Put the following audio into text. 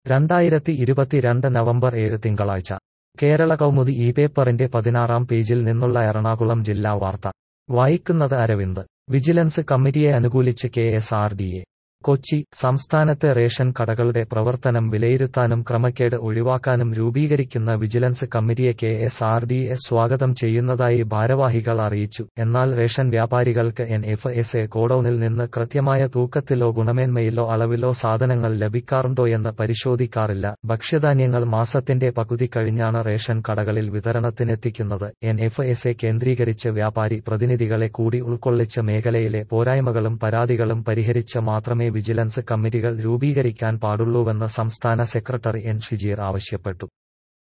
രണ്ടായിരത്തി ഇരുപത്തിരണ്ട് നവംബർ ഏഴ് തിങ്കളാഴ്ച കേരള കൗമുദി ഈ പേപ്പറിന്റെ പതിനാറാം പേജിൽ നിന്നുള്ള എറണാകുളം ജില്ലാ വാർത്ത വായിക്കുന്നത് അരവിന്ദ് വിജിലൻസ് കമ്മിറ്റിയെ അനുകൂലിച്ച് K S R D A Kochi സംസ്ഥാനത്തെ റേഷൻ കടകളുടെ പ്രവർത്തനം വിലയിരുത്താനും ക്രമക്കേട് ഒഴിവാക്കാനും രൂപീകരിക്കുന്ന വിജിലൻസ് കമ്മിറ്റിയെ K S R D A സ്വാഗതം ചെയ്യുന്നതായി ഭാരവാഹികൾ അറിയിച്ചു എന്നാൽ റേഷൻ വ്യാപാരികൾക്ക് എൻ എഫ് എസ് എ ഗോഡൌണിൽ നിന്ന് കൃത്യമായ തൂക്കത്തിലോ ഗുണമേന്മയിലോ അളവിലോ സാധനങ്ങൾ ലഭിക്കാറുണ്ടോയെന്ന് പരിശോധിക്കാറില്ല ഭക്ഷ്യധാന്യങ്ങൾ മാസത്തിന്റെ പകുതി കഴിഞ്ഞാണ് റേഷൻ കടകളിൽ വിതരണത്തിനെത്തിക്കുന്നത് എൻ എഫ് എസ് എ കേന്ദ്രീകരിച്ച് വ്യാപാരി പ്രതിനിധികളെ കൂടി ഉൾക്കൊള്ളിച്ച മേഖലയിലെ പോരായ്മകളും പരാതികളും പരിഹരിച്ച് മാത്രമേ വിജിലൻസ് കമ്മിറ്റികൾ രൂപീകരിക്കാൻ പാടുള്ളൂവെന്ന് സംസ്ഥാന സെക്രട്ടറി എൻ ഷിജീർ ആവശ്യപ്പെട്ടു